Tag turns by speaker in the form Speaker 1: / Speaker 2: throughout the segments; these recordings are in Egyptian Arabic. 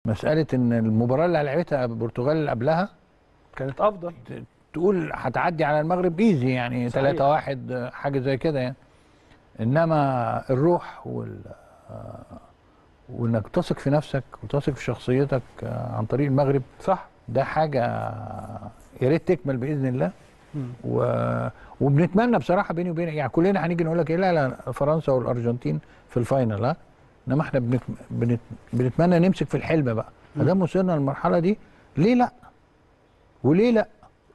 Speaker 1: مساله ان المباراه اللي لعبتها البرتغال اللي قبلها
Speaker 2: كانت افضل
Speaker 1: تقول هتعدي على المغرب ايزي يعني
Speaker 2: صحيح.
Speaker 1: 3 1 حاجه زي كده يعني انما الروح وال آه، وانك تثق في نفسك وتثق في شخصيتك آه، عن طريق المغرب
Speaker 2: صح
Speaker 1: ده حاجه يا ريت تكمل باذن الله
Speaker 2: مم.
Speaker 1: و... وبنتمنى بصراحه بيني وبينك يعني كلنا هنيجي نقول لك ايه لا لا فرنسا والارجنتين في الفاينل ها انما احنا بنت... بنت... بنتمنى نمسك في الحلم بقى ما دام وصلنا للمرحله دي ليه لا وليه لا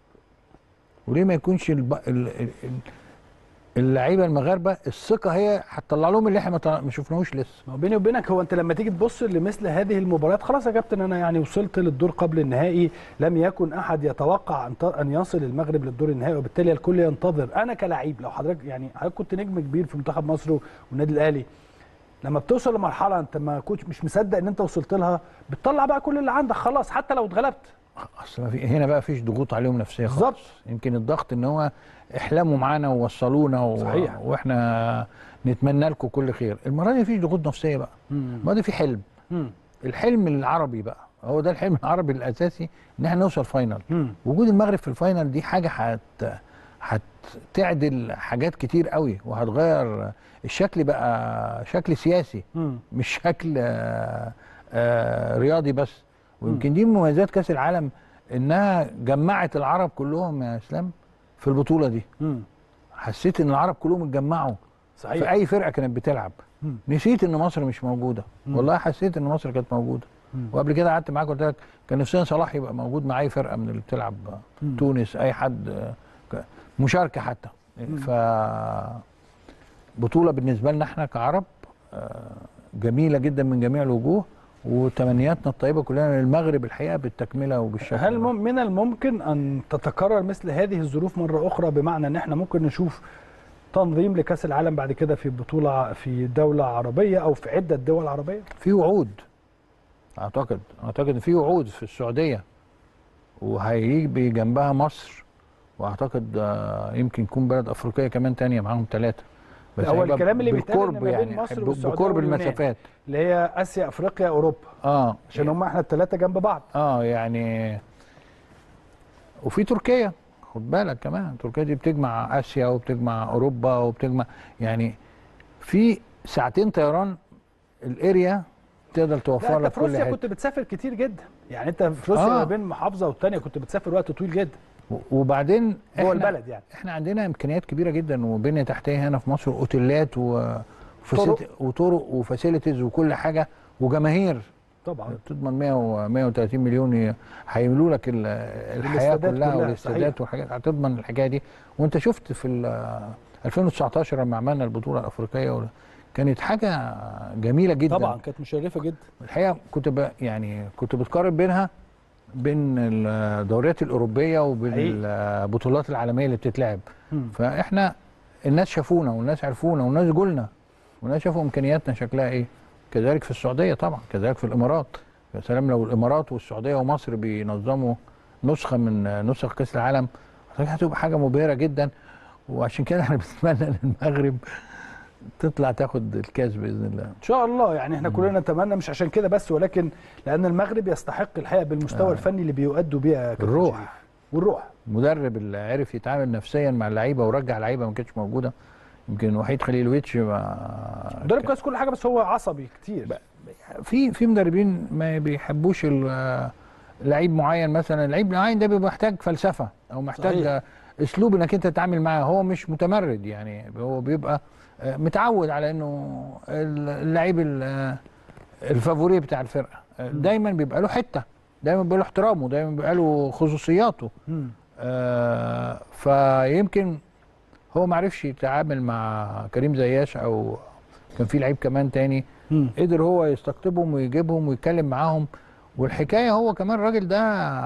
Speaker 1: وليه ما يكونش الب... ال... ال... ال- اللعيبه المغاربه الثقه هي هتطلع لهم اللي احنا ما طلع- ما شفناهوش لسه
Speaker 2: ما هو بيني وبينك هو انت لما تيجي تبص لمثل هذه المباريات خلاص يا كابتن انا يعني وصلت للدور قبل النهائي لم يكن احد يتوقع ان ت- ان يصل المغرب للدور النهائي وبالتالي الكل ينتظر انا كلاعب لو حضرتك يعني حضرتك كنت نجم كبير في منتخب مصر والنادي الاهلي لما بتوصل لمرحله انت ما كنتش مش مصدق ان انت وصلت لها بتطلع بقى كل اللي عندك خلاص حتى لو اتغلبت
Speaker 1: اصل ما في هنا بقى فيش ضغوط عليهم نفسيه خالص
Speaker 2: بالظبط.
Speaker 1: يمكن الضغط ان هو احلموا معانا ووصلونا و...
Speaker 2: صحيح.
Speaker 1: واحنا نتمنى لكم كل خير المره دي مفيش ضغوط نفسيه بقى المره دي في حلم
Speaker 2: مم.
Speaker 1: الحلم العربي بقى هو ده الحلم العربي الاساسي ان احنا نوصل فاينل
Speaker 2: مم.
Speaker 1: وجود المغرب في الفاينل دي حاجه هت هتعدل حاجات كتير قوي وهتغير الشكل بقى شكل سياسي
Speaker 2: مم.
Speaker 1: مش شكل آه، آه، رياضي بس ويمكن دي من مميزات كاس العالم انها جمعت العرب كلهم يا اسلام في البطوله دي
Speaker 2: مم.
Speaker 1: حسيت ان العرب كلهم اتجمعوا في
Speaker 2: صحيح
Speaker 1: اي فرقه كانت بتلعب
Speaker 2: مم.
Speaker 1: نسيت ان مصر مش موجوده
Speaker 2: مم.
Speaker 1: والله حسيت ان مصر كانت موجوده
Speaker 2: مم.
Speaker 1: وقبل كده قعدت معاك قلت لك كان نفسنا صلاح يبقى موجود مع اي فرقه من اللي بتلعب
Speaker 2: مم.
Speaker 1: تونس اي حد آه، ك- مشاركه حتى ف بطوله بالنسبه لنا احنا كعرب آه، جميله جدا من جميع الوجوه وتمنياتنا الطيبه كلنا للمغرب الحقيقه بالتكمله وبالشكل
Speaker 2: هل
Speaker 1: ده.
Speaker 2: مم- من الممكن ان تتكرر مثل هذه الظروف مره اخرى بمعنى ان احنا ممكن نشوف تنظيم لكاس العالم بعد كده في بطوله في دوله عربيه او في عده دول عربيه؟
Speaker 1: في وعود اعتقد اعتقد ان في وعود في السعوديه وهيجي جنبها مصر واعتقد آه، يمكن يكون بلد افريقيه كمان تانية معاهم ثلاثه بس
Speaker 2: هو
Speaker 1: هيبقى
Speaker 2: الكلام اللي بيتقال إن
Speaker 1: بالقرب
Speaker 2: ما بين
Speaker 1: يعني
Speaker 2: مصر
Speaker 1: ب-
Speaker 2: والسعودية
Speaker 1: بقرب
Speaker 2: واليونان.
Speaker 1: المسافات
Speaker 2: اللي هي اسيا افريقيا اوروبا
Speaker 1: اه
Speaker 2: عشان هم احنا الثلاثه جنب بعض.
Speaker 1: اه يعني وفي تركيا خد بالك كمان تركيا دي بتجمع اسيا وبتجمع اوروبا وبتجمع يعني في ساعتين طيران الاريا تقدر
Speaker 2: لا
Speaker 1: توفر
Speaker 2: انت
Speaker 1: لك
Speaker 2: في
Speaker 1: كل
Speaker 2: روسيا
Speaker 1: حته
Speaker 2: كنت بتسافر كتير جدا يعني انت في روسيا
Speaker 1: آه.
Speaker 2: ما بين محافظه والثانيه كنت بتسافر وقت طويل جدا
Speaker 1: و- وبعدين
Speaker 2: جوه
Speaker 1: إحنا-
Speaker 2: البلد يعني
Speaker 1: احنا عندنا امكانيات كبيره جدا وبنيه تحتيه هنا في مصر اوتيلات و
Speaker 2: طرق.
Speaker 1: وفاسيلت- وطرق وفاسيلتيز وكل حاجه وجماهير
Speaker 2: طبعا
Speaker 1: تضمن 100 و 130 مليون ي- هيملوا لك ال- الحياه
Speaker 2: الاستادات
Speaker 1: كلها
Speaker 2: كلها،
Speaker 1: والاستادات
Speaker 2: صحيح.
Speaker 1: والحاجات هتضمن الحكايه دي وانت شفت في ال 2019 لما عملنا البطوله الافريقيه وال- كانت حاجه جميله جدا
Speaker 2: طبعا كانت مشرفه جدا
Speaker 1: الحقيقه كنت ب... يعني كنت بتقارن بينها بين الدوريات الاوروبيه وبين
Speaker 2: حقيقي.
Speaker 1: البطولات العالميه اللي بتتلعب
Speaker 2: مم.
Speaker 1: فاحنا الناس شافونا والناس عرفونا والناس جولنا والناس شافوا امكانياتنا شكلها ايه كذلك في السعوديه طبعا كذلك في الامارات يا سلام لو الامارات والسعوديه ومصر بينظموا نسخه من نسخ كاس العالم أعتقد هتبقى حاجه مبهره جدا وعشان كده احنا بنتمنى ان المغرب تطلع تاخد الكاس باذن الله
Speaker 2: ان شاء الله يعني احنا كلنا نتمنى مش عشان كده بس ولكن لان المغرب يستحق الحقيقه بالمستوى
Speaker 1: آه.
Speaker 2: الفني اللي بيؤدوا بيه يا كابتن
Speaker 1: الروح.
Speaker 2: شريف. والروح
Speaker 1: المدرب اللي عرف يتعامل نفسيا مع اللعيبه ورجع لعيبه ما كانتش موجوده يمكن وحيد خليلويتش ما
Speaker 2: مدرب كويس كل حاجه بس هو عصبي كتير
Speaker 1: في في مدربين ما بيحبوش ال- لعيب معين مثلا لعيب معين ده بيبقى محتاج فلسفه او محتاج
Speaker 2: صحيح.
Speaker 1: صحيح. اسلوب انك انت تتعامل معاه هو مش متمرد يعني هو بيبقى آه، متعود على انه اللعيب ال- الفافوري بتاع الفرقه آه، دايما بيبقى له حته دايما بيبقى له احترامه دايما بيبقى له خصوصياته
Speaker 2: مم.
Speaker 1: آه، فيمكن هو ما عرفش يتعامل مع كريم زياش او كان في لعيب كمان تاني
Speaker 2: مم.
Speaker 1: قدر هو يستقطبهم ويجيبهم ويتكلم معاهم والحكايه هو كمان الراجل ده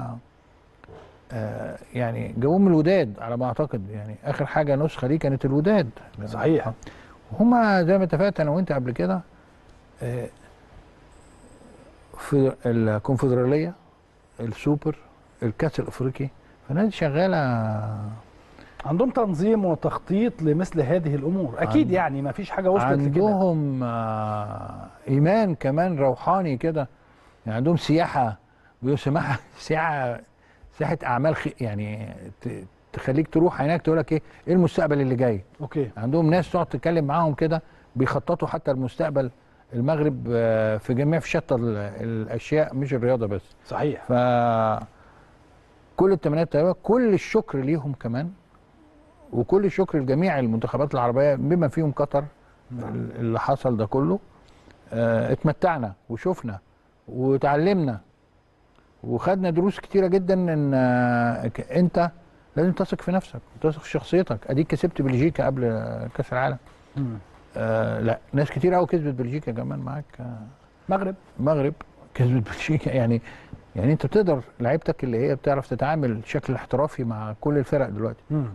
Speaker 1: آه، يعني جابوه من الوداد على ما اعتقد يعني اخر حاجه نسخه ليه كانت الوداد
Speaker 2: صحيح
Speaker 1: هما زي ما اتفقت انا وانت قبل كده آه، في الكونفدراليه السوبر الكاس الافريقي فالنادي شغاله
Speaker 2: عندهم تنظيم وتخطيط لمثل هذه الامور اكيد
Speaker 1: عند-
Speaker 2: يعني ما فيش حاجه وصلت لكده
Speaker 1: عندهم آه، ايمان كمان روحاني كده يعني عندهم سياحه بيسمعها سياحه سياحه اعمال خ... يعني ت... تخليك تروح هناك تقول لك ايه ايه المستقبل اللي جاي
Speaker 2: اوكي
Speaker 1: عندهم ناس تقعد تتكلم معاهم كده بيخططوا حتى المستقبل المغرب آه، في جميع في شتى ال- الاشياء مش الرياضه بس
Speaker 2: صحيح
Speaker 1: ف كل التمنيات طيبه كل الشكر ليهم كمان وكل الشكر لجميع المنتخبات العربيه بما فيهم قطر ال- اللي حصل ده كله آه، اتمتعنا وشفنا وتعلمنا وخدنا دروس كتيره جدا ان آه، ك- انت لازم تثق في نفسك وتثق في شخصيتك اديك كسبت بلجيكا قبل آه، كاس العالم
Speaker 2: مم.
Speaker 1: آه لا ناس كتير قوي كسبت بلجيكا كمان معاك آه،
Speaker 2: مغرب
Speaker 1: المغرب كسبت بلجيكا يعني يعني انت بتقدر لعيبتك اللي هي بتعرف تتعامل بشكل احترافي مع كل الفرق دلوقتي
Speaker 2: مم.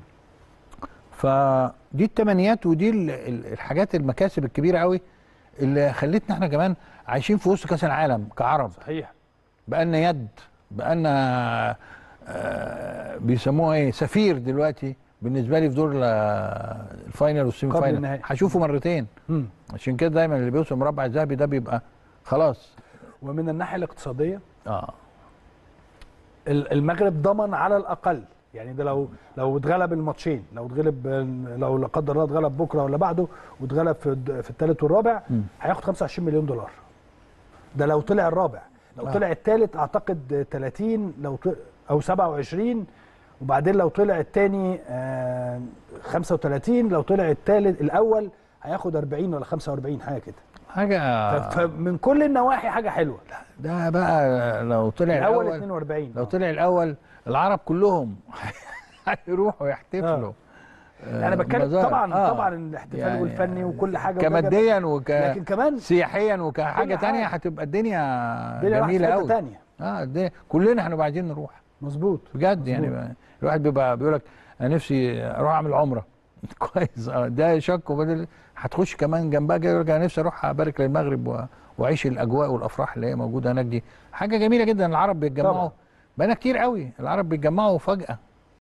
Speaker 1: فدي التمنيات ودي ال- ال- الحاجات المكاسب الكبيره قوي اللي خلتنا احنا كمان عايشين في وسط كاس العالم كعرب
Speaker 2: صحيح
Speaker 1: بقالنا يد بقالنا آه بيسموها ايه سفير دلوقتي بالنسبه لي في دور ال- الفاينل والسيمي
Speaker 2: قبل
Speaker 1: فاينل
Speaker 2: النهائي.
Speaker 1: هشوفه مرتين
Speaker 2: مم.
Speaker 1: عشان كده دايما اللي بيوصل مربع الذهبي ده بيبقى خلاص
Speaker 2: ومن الناحيه الاقتصاديه
Speaker 1: اه
Speaker 2: ال- المغرب ضمن على الاقل يعني ده لو لو اتغلب الماتشين لو اتغلب لو لا قدر الله اتغلب بكره ولا بعده واتغلب في الد- في الثالث والرابع
Speaker 1: مم.
Speaker 2: هياخد 25 مليون دولار ده لو طلع الرابع لو
Speaker 1: آه.
Speaker 2: طلع الثالث اعتقد 30 لو ط... او 27 وبعدين لو طلع الثاني 35 لو طلع الثالث الاول هياخد 40 ولا 45 حاجه كده
Speaker 1: حاجه
Speaker 2: ف- فمن كل النواحي حاجه حلوه
Speaker 1: ده بقى لو طلع
Speaker 2: الاول
Speaker 1: الاول
Speaker 2: 42
Speaker 1: لو
Speaker 2: آه.
Speaker 1: طلع الاول العرب كلهم هيروحوا يحتفلوا آه،
Speaker 2: انا بتكلم
Speaker 1: مزار.
Speaker 2: طبعا
Speaker 1: آه.
Speaker 2: طبعا الاحتفال
Speaker 1: يعني
Speaker 2: والفني وكل حاجه وده
Speaker 1: كماديا
Speaker 2: لكن كمان
Speaker 1: وكسياحيا وكحاجه
Speaker 2: كل
Speaker 1: تانية
Speaker 2: حاجة.
Speaker 1: هتبقى الدنيا
Speaker 2: الدنيا راحت في
Speaker 1: جميله
Speaker 2: حته
Speaker 1: قوي
Speaker 2: ثانيه
Speaker 1: اه الدنيا كلنا هنبقى عايزين نروح
Speaker 2: مظبوط
Speaker 1: بجد يعني
Speaker 2: مظبوط.
Speaker 1: بقى- الواحد بيبقى بيقول لك انا نفسي اروح اعمل عمره كويس اه ده شك وبدل هتخش كمان جنبها كده يقول لك انا نفسي اروح ابارك للمغرب و- واعيش الاجواء والافراح اللي هي موجوده هناك دي حاجه جميله جدا العرب بيتجمعوا
Speaker 2: طبعا.
Speaker 1: بقالنا كتير قوي العرب بيتجمعوا فجاه